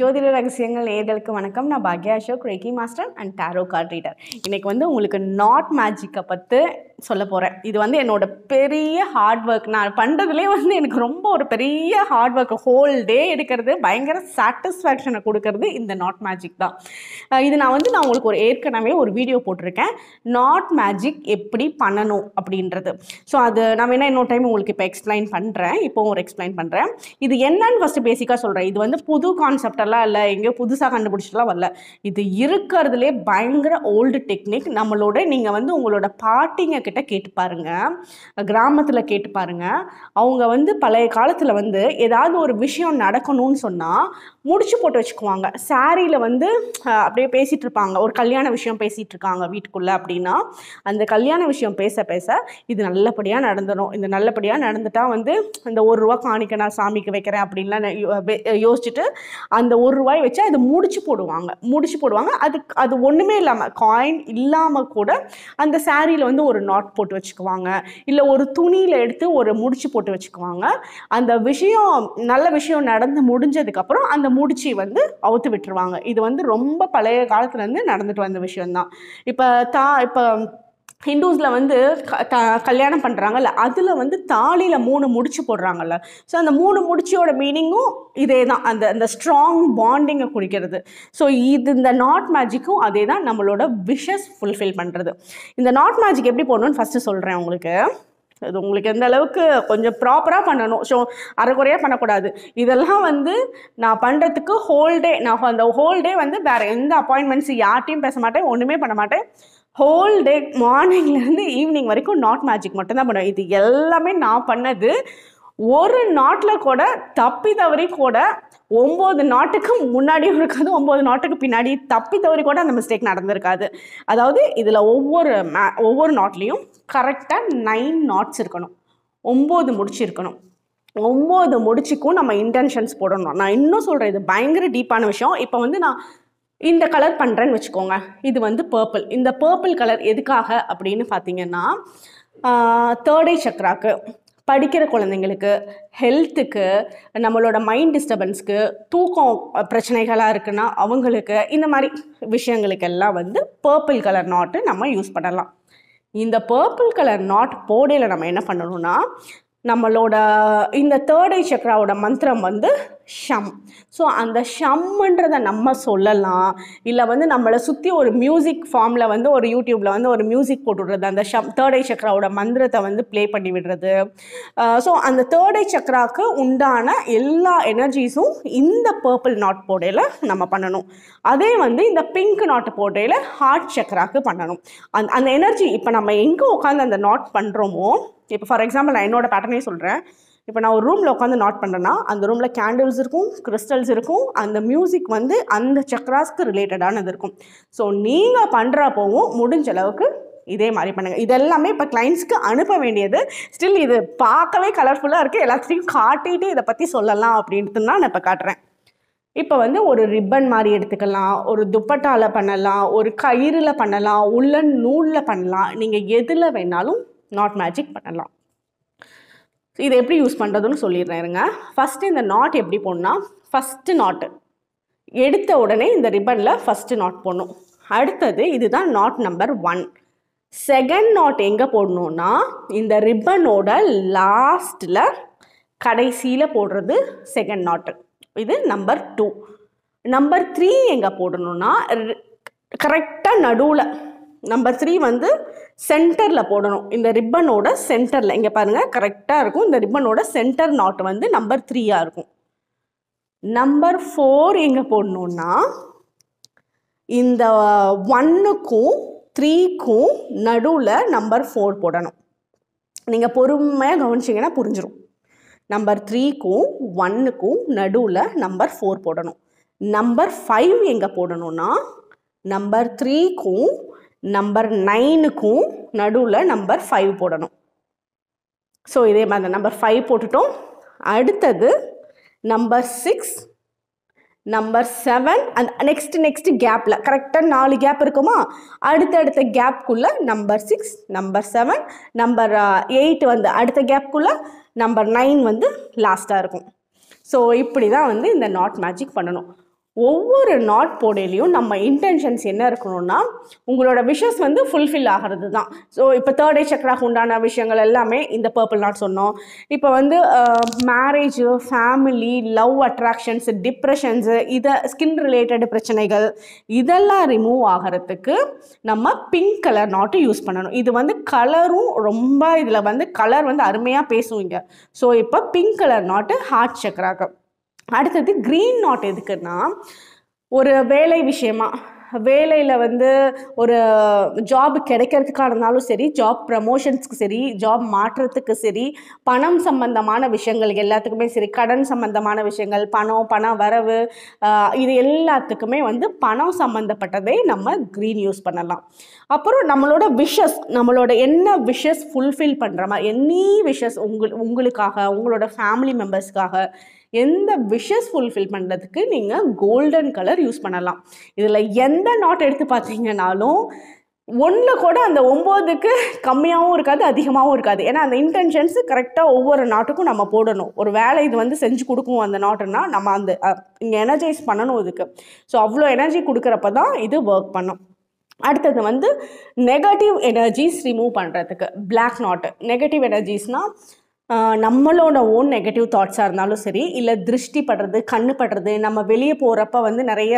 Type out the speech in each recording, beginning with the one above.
ஜோதிட ரகசியங்கள் நேயர்களுக்கு வணக்கம் நான் பாக்யா Ashok reiki master and tarot card reader இன்னைக்கு வந்து உங்களுக்கு நாட் மேஜிக்கை பற்றி சொல்ல போகிறேன் இது வந்து என்னோட பெரிய ஹார்ட் ஒர்க் நான் பண்ணுறதுலே வந்து எனக்கு ரொம்ப ஒரு பெரிய ஹார்ட் ஒர்க் ஹோல் டே எடுக்கிறது பயங்கர சாட்டிஸ்ஃபேக்ஷனை கொடுக்கறது இந்த நாட் மேஜிக் தான் அஹ் இது நான் வந்து நான் உங்களுக்கு ஒரு ஏற்கனவே ஒரு வீடியோ போட்டிருக்கேன் நாட் மேஜிக் எப்படி பண்ணணும் அப்படின்றது ஸோ அது நான் வேணா இன்னொரு டைம் உங்களுக்கு இப்போ எக்ஸ்பிளைன் பண்ணுறேன் இப்போ ஒரு எக்ஸ்பிளைன் பண்ணுறேன் இது என்னன்னு ஃபஸ்ட்டு பேசிக்காக சொல்கிறேன் இது வந்து புது கான்செப்ட் எல்லாம் இல்லை எங்கேயோ புதுசாக கண்டுபிடிச்சிட்டுலாம் வரல இது இருக்கிறதுலே பயங்கர ஓல்டு டெக்னிக் நம்மளோட நீங்கள் வந்து உங்களோட பாட்டிங்க கிட்ட கேட்டு பாருங்க கிராமத்தில் கேட்டு பாருங்க அவங்க வந்து பழைய காலத்தில் வந்து ஏதாவது ஒரு விஷயம் நடக்கணும்னு சொன்னால் முடிச்சு போட்டு வச்சுக்குவாங்க சாரியில் வந்து அஹ், அப்படியே பேசிகிட்டு இருப்பாங்க ஒரு கல்யாண விஷயம் பேசிகிட்டு இருக்காங்க வீட்டுக்குள்ளே அப்படின்னா அந்த கல்யாண விஷயம் பேச பேச இது நல்லபடியாக நடந்துடும் இந்த நல்லபடியாக நடந்துட்டா வந்து இந்த ஒரு ரூபா காணிக்க நான் சாமிக்கு வைக்கிறேன் அப்படின்லாம் நான் யோ- வெ- யோசிச்சுட்டு அந்த ஒரு ரூபாய் வச்சு அதை முடிச்சு போடுவாங்க முடிச்சு போடுவாங்க அது அது ஒன்றுமே இல்லாமல் காயின் இல்லாமல் கூட அந்த சாரியில் வந்து ஒரு நாட் போட்டு வச்சுக்குவாங்க இல்லை ஒரு துணியில் எடுத்து ஒரு முடிச்சு போட்டு வச்சுக்குவாங்க அந்த விஷயம் நல்ல விஷயம் நடந்து முடிஞ்சதுக்கப்புறம் அந்த முடிச்சு வந்து அவுத்து விட்டுருவாங்க இது வந்து ரொம்ப பழைய காலத்துலேருந்து நடந்துட்டு வந்த விஷயம்தான் இப்போ தா இப்போ ஹிந்துஸில் வந்து க- த- கல்யாணம் பண்ணுறாங்கல்ல அதில் வந்து தாலியில் மூணு முடிச்சு போடுறாங்கல்ல ஸோ அந்த மூணு முடிச்சியோட மீனிங்கும் இதே தான் அந்த அந்த ஸ்ட்ராங் பாண்டிங்கை குறிக்கிறது ஸோ இது இந்த நாட் மேஜிக்கும் அதே தான் நம்மளோட விஷஸ் ஃபுல்ஃபில் பண்ணுறது இந்த நாட் மேஜிக் எப்படி போடணும்னு ஃபஸ்ட்டு சொல்கிறேன் உங்களுக்கு அது உங்களுக்கு எந்த அளவுக்கு கொஞ்சம் ப்ராப்பராக பண்ணணும் ஸோ அரைக்குறையாக பண்ணக்கூடாது இதெல்லாம் வந்து நான் பண்ணுறதுக்கு ஹோல் டே நான் அந்த ஹோல் டே வந்து வேறு எந்த அப்பாயின்மெண்ட்ஸ் யார்ட்டையும் பேச மாட்டேன் ஒன்றுமே பண்ண மாட்டேன் ஹோல் டே மார்னிங்லேருந்து ஈவினிங் வரைக்கும் நாட் மேஜிக் மட்டும்தான் பண்ணுவேன் இது எல்லாமே நான் பண்ணது ஒரு நாட்டில் கூட தப்பி தவறி கூட ஒம்பது நாட்டுக்கு முன்னாடியும் இருக்காது ஒம்பது நாட்டுக்கு பின்னாடி தப்பி தவறி கூட அந்த மிஸ்டேக் நடந்திருக்காது அதாவது இதில் ஒவ்வொரு மே ஒவ்வொரு நாட்லேயும் கரெக்டாக நைன் நாட்ஸ் இருக்கணும் ஒம்பது முடிச்சு இருக்கணும் ஒம்பது முடிச்சுக்கும் நம்ம இன்டென்ஷன்ஸ் போடணும் நான் இன்னும் சொல்கிறேன் இது பயங்கர டீப்பான விஷயம் இப்போ வந்து நான் இந்த கலர் பண்ணுறேன்னு வச்சுக்கோங்க இது வந்து பர்பிள் இந்த பர்பிள் கலர் எதுக்காக அப்படின்னு பார்த்தீங்கன்னா தேர்ட் ஐ சக்ராக்கு படிக்கிற குழந்தைங்களுக்கு ஹெல்த்துக்கு நம்மளோட மைண்ட் டிஸ்டர்பன்ஸ்க்கு தூக்கம் பிரச்சனைகளாக இருக்குன்னா அவங்களுக்கு இந்த மாதிரி விஷயங்களுக்கெல்லாம் வந்து பர்பிள் கலர் நாட்டு நம்ம யூஸ் பண்ணலாம் இந்த பர்பிள் கலர் நாட் போடையில் நம்ம என்ன பண்ணணும்னா நம்மளோட இந்த தேர்ட் ஐ சக்ராவோட மந்திரம் வந்து ஷம் ஸோ அந்த ஷம்ன்றதை நம்ம சொல்லலாம் இல்லை வந்து நம்மளை சுற்றி ஒரு மியூசிக் ஃபார்மில் வந்து ஒரு யூடியூப்பில் வந்து ஒரு மியூசிக் போட்டு விடுறது அந்த ஷம் தேர்ட் ஐ சக்ராவோட மந்திரத்தை வந்து ப்ளே பண்ணி விடுறது ஸோ அந்த தேர்ட் ஐ சக்ராவுக்கு உண்டான எல்லா எனர்ஜிஸும் இந்த பர்பிள் நாட் போடையில் நம்ம பண்ணணும் அதே வந்து இந்த பிங்க் நாட் போடையில் ஹார்ட் சக்ராக்கு பண்ணணும் அந்த அந்த எனர்ஜி இப்போ நம்ம எங்கே உட்காந்து அந்த நாட் பண்ணுறோமோ இப்போ ஃபார் எக்ஸாம்பிள் நான் என்னோட பேட்டர்னே சொல்கிறேன் இப்போ நான் ஒரு ரூமில் உட்காந்து நாட் பண்ணுறேன்னா அந்த ரூமில் கேண்டில்ஸ் இருக்கும் கிறிஸ்டல்ஸ் இருக்கும் அந்த மியூசிக் வந்து அந்த சக்ராஸ்க்கு ரிலேட்டடானது இருக்கும் ஸோ நீங்கள் பண்ணுறப்போவும் முடிஞ்ச அளவுக்கு இதே மாதிரி பண்ணுங்கள் இதெல்லாமே இப்போ கிளைண்ட்ஸ்க்கு அனுப்ப வேண்டியது ஸ்டில் இது பார்க்கவே கலர்ஃபுல்லாக இருக்குது எல்லாத்தையும் காட்டிட்டு இதை பற்றி சொல்லலாம் அப்படின்ட்டு தான் நான் இப்போ காட்டுறேன் இப்போ வந்து ஒரு ரிப்பன் மாதிரி எடுத்துக்கலாம் ஒரு துப்பட்டால பண்ணலாம் ஒரு கயிறில் பண்ணலாம் உள்ளன் நூலில் பண்ணலாம் நீங்கள் எதில் வேணாலும் நாட் மேஜிக் பண்ணலாம் இதை எப்படி யூஸ் பண்ணுறதுன்னு சொல்லிடுறேன் இருங்க ஃபஸ்ட்டு இந்த நாட் எப்படி போடணும்னா ஃபஸ்ட்டு நாட்டு எடுத்த உடனே இந்த ரிப்பனில் ஃபஸ்ட்டு நாட் போடணும் அடுத்தது இதுதான் knot number one second knot எங்கே போடணும்னா இந்த ரிப்பனோட லாஸ்ட்டில் கடைசியில் போடுறது செகண்ட் நாட்டு இது நம்பர் டூ நம்பர் த்ரீ எங்கே போடணும்னா கரெக்டாக நடுவில் நம்பர் த்ரீ வந்து சென்டரில் போடணும் இந்த ரிப்பனோட சென்டரில் இங்கே பாருங்கள் கரெக்டாக இருக்கும் இந்த ரிப்பனோட சென்டர் நாட் வந்து நம்பர் த்ரீயாக இருக்கும் நம்பர் ஃபோர் எங்கே போடணும்னா இந்த ஒன்னுக்கும் த்ரீக்கும் நடுவில் நம்பர் ஃபோர் போடணும் நீங்கள் பொறுமையாக கவனிச்சிங்கன்னா புரிஞ்சிடும் நம்பர் த்ரீக்கும் ஒன்னுக்கும் நடுவில் நம்பர் ஃபோர் போடணும் நம்பர் ஃபைவ் எங்கே போடணும்னா நம்பர் த்ரீக்கும் நம்பர் நைனுக்கும் நடுவில் நம்பர் ஃபைவ் போடணும் ஸோ இதே மாதிரி நம்பர் ஃபைவ் போட்டுட்டோம் அடுத்தது நம்பர் சிக்ஸ் நம்பர் செவன் அந்த நெக்ஸ்ட் நெக்ஸ்ட் கேப்பில் கரெக்டாக நாலு கேப் இருக்குமா அடுத்தடுத்த கேப்குள்ளே number six number seven number eight வந்து அடுத்த கேப்குள்ளே நம்பர் நைன் வந்து லாஸ்ட்டாக இருக்கும் ஸோ இப்படி தான் வந்து இந்த நாட் மேஜிக் பண்ணணும் ஒவ்வொரு நாட் போடையிலையும் நம்ம இன்டென்ஷன்ஸ் என்ன இருக்கணும்னா உங்களோட விஷஸ் வந்து ஃபுல்ஃபில் ஆகிறது தான் ஸோ இப்போ தேர்ட் ஐ சக்கராக்கு உண்டான விஷயங்கள் எல்லாமே இந்த பர்பிள் நாட் சொன்னோம் இப்போ வந்து marriage family love attractions depressions இதை ஸ்கின் ரிலேட்டட் பிரச்சனைகள் இதெல்லாம் ரிமூவ் ஆகிறதுக்கு நம்ம பிங்க் கலர் நாட்டு யூஸ் பண்ணணும் இது வந்து கலரும் ரொம்ப இதில் வந்து கலர் வந்து அருமையாக பேசுவீங்க ஸோ இப்போ பிங்க் கலர் நாட்டு ஹார்ட் சக்கராக்கு அடுத்தது க்ரீன் நாட் எதுக்குன்னா ஒரு வேலை விஷயமா வேலையில் வந்து ஒரு ஜாப் கிடைக்கிறதுக்காக இருந்தாலும் சரி ஜாப் ப்ரமோஷன்ஸ்க்கு சரி ஜாப் மாற்றத்துக்கு சரி பணம் சம்பந்தமான விஷயங்கள் எல்லாத்துக்குமே சரி கடன் சம்பந்தமான விஷயங்கள் பணம் பண வரவு ஆஹ் இது எல்லாத்துக்குமே வந்து பணம் சம்மந்தப்பட்டதை நம்ம க்ரீன் யூஸ் பண்ணலாம் அப்புறம் நம்மளோட விஷஸ் நம்மளோட என்ன விஷஸ் ஃபுல்ஃபில் பண்ணுற மாதிரி எனி விஷஸ் உங்கள் உங்களுக்காக உங்களோட ஃபேமிலி மெம்பர்ஸ்க்காக எந்த விஷஸ் ஃபுல்ஃபில் பண்ணுறதுக்கு நீங்கள் கோல்டன் கலர் யூஸ் பண்ணலாம் இதில் எந்த நாட் எடுத்து பார்த்தீங்கன்னாலும் ஒன்றில் கூட அந்த ஒம்போதுக்கு கம்மியாகவும் இருக்காது அதிகமாகவும் இருக்காது ஏன்னா அந்த இன்டென்ஷன்ஸ் கரெக்டாக ஒவ்வொரு நாட்டுக்கும் நம்ம போடணும் ஒரு வேலை இது வந்து செஞ்சு கொடுக்கும் அந்த நாட்டுன்னா நம்ம அந்த இங்கே எனர்ஜைஸ் பண்ணணும் இதுக்கு ஸோ அவ்வளோ எனர்ஜி கொடுக்குறப்ப தான் இது ஒர்க் பண்ணும் அடுத்தது வந்து நெகட்டிவ் எனர்ஜிஸ் ரிமூவ் பண்ணுறதுக்கு பிளாக் நாட்டு நெகட்டிவ் எனர்ஜிஸ்னால் நம்மளோட ஓன் நெகட்டிவ் தாட்ஸாக இருந்தாலும் சரி இல்லை திருஷ்டி படுறது கண்ணு படுறது நம்ம வெளியே போகிறப்ப வந்து நிறைய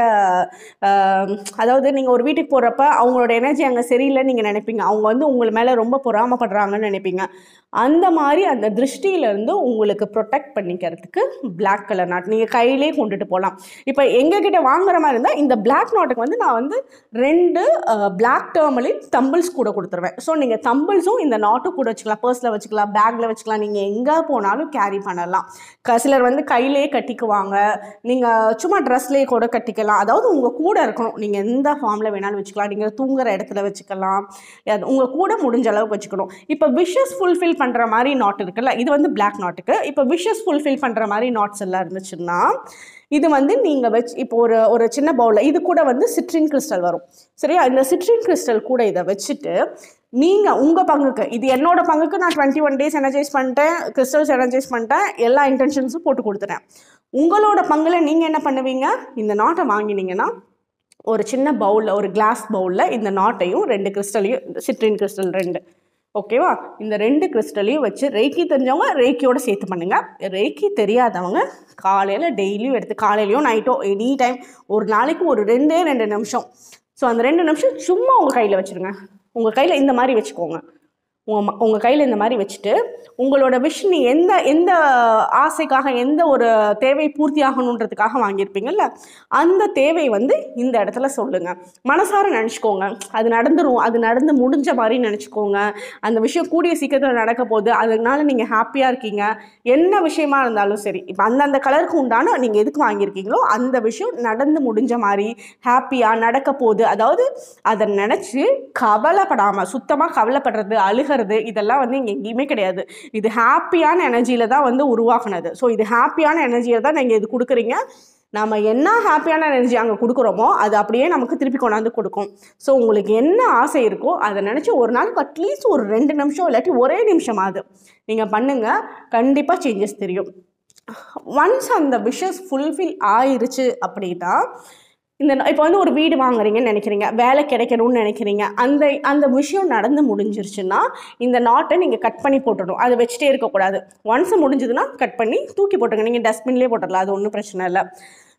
ஆஹ், அதாவது நீங்கள் ஒரு வீட்டுக்கு போகிறப்ப அவங்களோட எனர்ஜி அங்கே சரியில்லைன்னு நீங்கள் நினைப்பீங்க அவங்க வந்து உங்கள் மேலே ரொம்ப பொறாமப்படுறாங்கன்னு நினைப்பீங்க அந்த மாதிரி அந்த திருஷ்டியிலேருந்து உங்களுக்கு ப்ரொடெக்ட் பண்ணிக்கிறதுக்கு Black கலர் நாட் நீங்கள் கையிலே கொண்டுட்டு போகலாம் இப்போ எங்ககிட்ட வாங்குற மாதிரி இருந்தால் இந்த Black நாட்டுக்கு வந்து நான் வந்து ரெண்டு பிளாக் டேர்மலின் தம்பிள்ஸ் கூட கொடுத்துருவேன் ஸோ நீங்கள் தம்பிள்ஸும் இந்த நாட்டும் கூட வச்சுக்கலாம் பர்ஸில் வச்சுக்கலாம் பேக்கில் வச்சுக்கலாம் நீங்கள் எங்கே போனாலும் கேரி பண்ணலாம் க- சிலர் வந்து கையிலேயே கட்டிக்குவாங்க நீங்கள் சும்மா ட்ரெஸ்லேயே கூட கட்டிக்கலாம் அதாவது உங்கள் கூட இருக்கணும் நீங்கள் எந்த ஃபார்மில் வேணாலும் வச்சுக்கலாம் நீங்கள் தூங்குற இடத்துல வச்சுக்கலாம் அது உங்கள் கூட முடிஞ்ச அளவுக்கு வச்சுக்கணும் இப்போ விஷஸ் ஃபுல்ஃபில் பண்ணுற மாதிரி நாட் இருக்குல்ல இது வந்து Black நாட்டுக்கு இப்போ விஷஸ் ஃபுல்ஃபில் பண்ணுற மாதிரி நாட்ஸ் எல்லாம் இருந்துச்சுன்னா இது வந்து நீங்கள் வச்சு இப்போ ஒரு ஒரு சின்ன பவுலில் இது கூட வந்து சிட்ரின் கிறிஸ்டல் வரும் சரியா இந்த சிட்ரின் கிறிஸ்டல் கூட இதை வச்சுட்டு நீங்கள் உங்கள் பங்குக்கு இது என்னோட பங்குக்கு நான் டுவெண்ட்டி ஒன் டேஸ் எனர்ஜைஸ் பண்ணிட்டேன் கிறிஸ்டல்ஸ் எனர்ஜைஸ் பண்ணிட்டேன் எல்லா இன்டென்ஷன்ஸும் போட்டு கொடுத்துட்டேன் உங்களோட பங்குல நீங்கள் என்ன பண்ணுவீங்க இந்த நாட்டை வாங்கினீங்கன்னா ஒரு சின்ன பவுலில் ஒரு கிளாஸ் பவுலில் இந்த நாட்டையும் ரெண்டு கிறிஸ்டலையும் சிட்ரின் கிறிஸ்டல் ரெண்டு ஓகேவா இந்த ரெண்டு கிறிஸ்டலையும் வச்சு ரேக்கி தெரிஞ்சவங்க ரேக்கியோட சேர்த்து பண்ணுங்க ரேக்கி தெரியாதவங்க காலையில் டெய்லியும் எடுத்து காலையிலையும் நைட்டோ எனி டைம் ஒரு நாளைக்கு ஒரு ரெண்டே ரெண்டு நிமிஷம் ஸோ அந்த ரெண்டு நிமிஷம் சும்மா உங்கள் கையில் வச்சுருங்க உங்கள் கையில் இந்த மாதிரி வச்சுக்கோங்க உங்கள் உங்கள் கையில் இந்த மாதிரி வச்சுட்டு உங்களோட விஷ் நீ எந்த எந்த ஆசைக்காக எந்த ஒரு தேவை பூர்த்தி ஆகணுன்றதுக்காக வாங்கியிருப்பீங்கல்ல அந்த தேவை வந்து இந்த இடத்துல சொல்லுங்கள் மனசார நினச்சிக்கோங்க அது நடந்துரும் அது நடந்து முடிஞ்ச மாதிரி நினச்சிக்கோங்க அந்த விஷயம் கூடிய சீக்கிரத்தில் நடக்க போகுது அதனால நீங்கள் ஹாப்பியாக இருக்கீங்க என்ன விஷயமா இருந்தாலும் சரி இப்போ அந்தந்த கலருக்கு உண்டான நீங்கள் எதுக்கு வாங்கியிருக்கீங்களோ அந்த விஷயம் நடந்து முடிஞ்ச மாதிரி ஹாப்பியாக நடக்க போகுது அதாவது அதை நினச்சி கவலைப்படாமல் சுத்தமாக கவலைப்படுறது அழுகிறது இதெல்லாம் வந்து இங்கே எங்கேயுமே கிடையாது இது ஹாப்பியான எனர்ஜியில் தான் வந்து உருவாக்குனது ஸோ இது ஹாப்பியான எனர்ஜியை தான் நீங்கள் இது கொடுக்குறீங்க நம்ம என்ன ஹாப்பியான எனர்ஜி அங்கே கொடுக்குறோமோ அது அப்படியே நமக்கு திருப்பி கொண்டாந்து கொடுக்கும் ஸோ உங்களுக்கு என்ன ஆசை இருக்கோ அதை நினச்சி ஒரு நாளுக்கு அட்லீஸ்ட் ஒரு ரெண்டு நிமிஷம் இல்லாட்டி ஒரே நிமிஷமாவது நீங்கள் பண்ணுங்கள் கண்டிப்பாக சேஞ்சஸ் தெரியும் ஒன்ஸ் அந்த விஷஸ் ஃபுல்ஃபில் ஆயிருச்சு அப்படின்னா இந்த இப்போ வந்து ஒரு வீடு வாங்குறீங்கன்னு நினைக்கிறீங்க வேலை கிடைக்கணும்னு நினைக்கிறீங்க அந்த அந்த விஷயம் நடந்து முடிஞ்சிருச்சுன்னா இந்த நாட்டை நீங்கள் கட் பண்ணி போட்டுடணும் அதை வச்சுட்டே இருக்கக்கூடாது ஒன்ஸ் முடிஞ்சதுன்னா கட் பண்ணி தூக்கி போட்டுருங்க நீங்கள் டஸ்ட்பின்லேயே போட்டுடலாம் அது ஒன்றும் பிரச்சனை இல்லை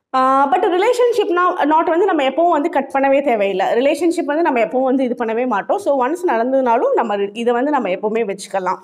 பட் ரிலேஷன்ஷிப்னா நாட் வந்து நம்ம எப்பவும் வந்து கட் பண்ணவே தேவையில்லை ரிலேஷன்ஷிப் வந்து நம்ம எப்பவும் வந்து இது பண்ணவே மாட்டோம் ஸோ ஒன்ஸ் நடந்ததுனாலும் நம்ம இதை வந்து நம்ம எப்போவுமே வச்சுக்கலாம்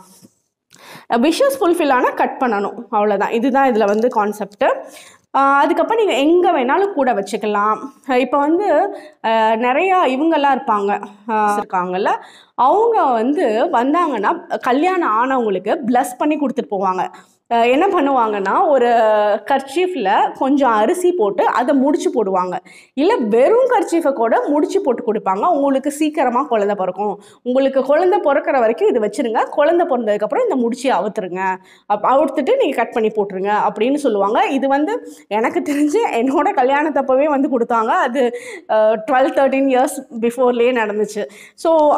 விஷஸ் ஃபுல்ஃபில் ஆனால் கட் பண்ணணும் அவ்வளோதான் இதுதான் இதில் வந்து கான்செப்ட்டு அதுக்கப்புறம் நீங்கள் எங்கே வேணாலும் கூட வச்சுக்கலாம் இப்போ வந்து ஆஹ், நிறையா இவங்கெல்லாம் இருப்பாங்க ஆஹ், இருக்காங்கல்ல அவங்க வந்து வந்தாங்கன்னா கல்யாணம் ஆனவங்களுக்கு ப்ளஸ் பண்ணி கொடுத்துட்டு போவாங்க ஆஹ், என்ன பண்ணுவாங்கன்னா ஒரு கர்ச்சீஃபில் கொஞ்சம் அரிசி போட்டு அதை முடிச்சு போடுவாங்க இல்லை வெறும் கர்ச்சீஃபை கூட முடிச்சு போட்டு கொடுப்பாங்க உங்களுக்கு சீக்கிரமாக குழந்தை பிறக்கும் உங்களுக்கு குழந்தை பிறக்கிற வரைக்கும் இது வச்சிருங்க குழந்தை பிறந்ததுக்கப்புறம் இந்த முடிச்சு அவுத்துருங்க அப் அவுத்துட்டு நீங்கள் கட் பண்ணி போட்டுருங்க அப்படின்னு சொல்லுவாங்க இது வந்து எனக்கு தெரிஞ்சு என்னோட கல்யாணத்தப்பவே வந்து கொடுத்தாங்க அது டுவெல் தேர்ட்டீன் இயர்ஸ் பிஃபோர்லேயே நடந்துச்சு ஸோ இது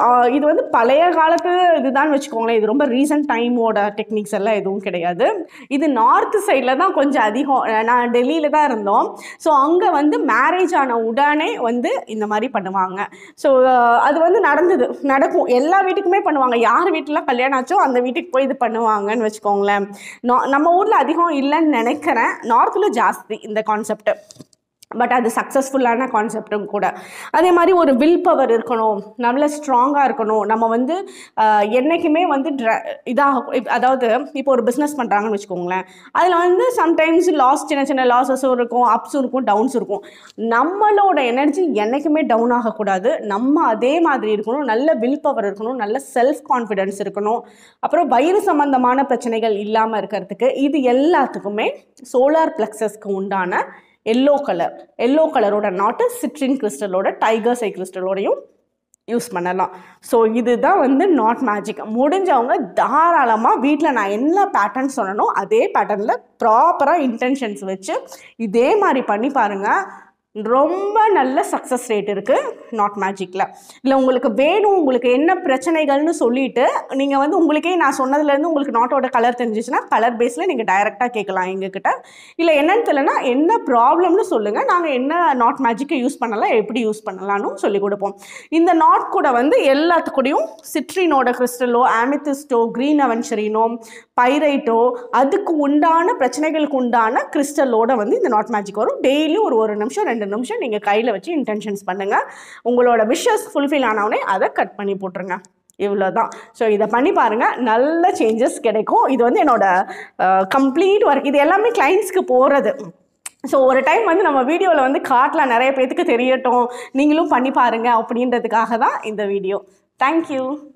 இது வந்து பழைய காலத்து இதுதான் வச்சுக்கோங்களேன் இது ரொம்ப ரீசன்ட் டைமோட டெக்னிக்ஸ் எல்லாம் எதுவும் கிடையாது இது நார்த் சைடில் தான் கொஞ்சம் அதிகம் அஹ் நான் டெல்லியில் தான் இருந்தோம் ஸோ அங்கே வந்து மேரேஜ் ஆன உடனே வந்து இந்த மாதிரி பண்ணுவாங்க ஸோ அது வந்து நடந்தது நடக்கும் எல்லா வீட்டுக்குமே பண்ணுவாங்க யார் வீட்டில் கல்யாணம் ஆச்சோ அந்த வீட்டுக்கு போய் இது பண்ணுவாங்கன்னு வச்சுக்கோங்களேன் நா- நம்ம ஊரில் அதிகம் இல்லைன்னு நினைக்கிறேன் நார்த்தில் ஜாஸ்தி இந்த கான்செப்ட் பட் அது சக்ஸஸ்ஃபுல்லான கான்செப்டும் கூட அதே மாதிரி ஒரு வில் பவர் இருக்கணும் நல்ல ஸ்ட்ராங்காக இருக்கணும் நம்ம வந்து ஆஹ், என்னைக்குமே வந்து ட்ர இதாக இப்- அதாவது இப்போ ஒரு பிஸ்னஸ் பண்ணுறாங்கன்னு வச்சுக்கோங்களேன் அதில் வந்து சம்டைம்ஸ் லாஸ் சின்ன சின்ன லாஸஸும் இருக்கும் அப்ஸும் இருக்கும் டவுன்ஸ் இருக்கும் நம்மளோட எனர்ஜி என்றைக்குமே டவுன் ஆகக்கூடாது நம்ம அதே மாதிரி இருக்கணும் நல்ல வில் பவர் இருக்கணும் நல்ல செல்ஃப் கான்ஃபிடென்ஸ் இருக்கணும் அப்புறம் வயிறு சம்பந்தமான பிரச்சனைகள் இல்லாமல் இருக்கிறதுக்கு இது எல்லாத்துக்குமே சோலார் பிளக்ஸஸ்க்கு உண்டான எல்லோ கலர் எல்லோ கலரோட நாட்டு சிட்ரின் கிறிஸ்டலோட டைகர் சை கிறிஸ்டலோடையும் யூஸ் பண்ணலாம் ஸோ இதுதான் வந்து நாட் மேஜிக் முடிஞ்சவங்க தாராளமாக வீட்டில் நான் என்ன பேட்டர்ன் சொன்னனோ அதே பேட்டர்னில் ப்ராப்பராக இன்டென்ஷன்ஸ் வச்சு இதே மாதிரி பண்ணி பாருங்கள் ரொம்ப நல்ல சக்ஸஸ் ரேட் இருக்குது நாட் மேஜிக்கில் இல்லை உங்களுக்கு வேணும் உங்களுக்கு என்ன பிரச்சனைகள்னு சொல்லிட்டு நீங்கள் வந்து உங்களுக்கே நான் சொன்னதுலேருந்து உங்களுக்கு நாட்டோட கலர் தெரிஞ்சிச்சுன்னா கலர் பேஸில் நீங்கள் டைரெக்டாக கேட்கலாம் எங்ககிட்ட இல்லை என்னன்னு தெரியலனா என்ன ப்ராப்ளம்னு சொல்லுங்கள் நாங்கள் என்ன நாட் மேஜிக்கை யூஸ் பண்ணலாம் எப்படி யூஸ் பண்ணலாம்னு சொல்லி கொடுப்போம் இந்த நாட் கூட வந்து எல்லாத்துக்கூடயும் சிட்ரினோட கிறிஸ்டலோ ஆமித்திஸ்டோ க்ரீன் அவென்ச்சரினோ பைரைட்டோ அதுக்கு உண்டான பிரச்சனைகளுக்கு உண்டான கிறிஸ்டலோட வந்து இந்த நாட் மேஜிக் வரும் டெய்லி ஒரு ஒரு நிமிஷம் ரெண்டு நிமிஷம் நீங்கள் கையில் வச்சு இன்டென்ஷன்ஸ் பண்ணுங்கள் உங்களோட விஷஸ் ஃபுல்ஃபில் ஆனவுடனே அதை கட் பண்ணி போட்டுருங்க இவ்வளோதான் ஸோ இதை பண்ணி பாருங்கள் நல்ல சேஞ்சஸ் கிடைக்கும் இது வந்து என்னோட கம்ப்ளீட் ஒர்க் இது எல்லாமே கிளைண்ட்ஸ்க்கு போகிறது ஸோ ஒரு டைம் வந்து நம்ம வீடியோவில் வந்து காட்டலாம் நிறைய பேத்துக்கு தெரியட்டும் நீங்களும் பண்ணி பாருங்க அப்படின்றதுக்காக தான் இந்த வீடியோ தேங்க்யூ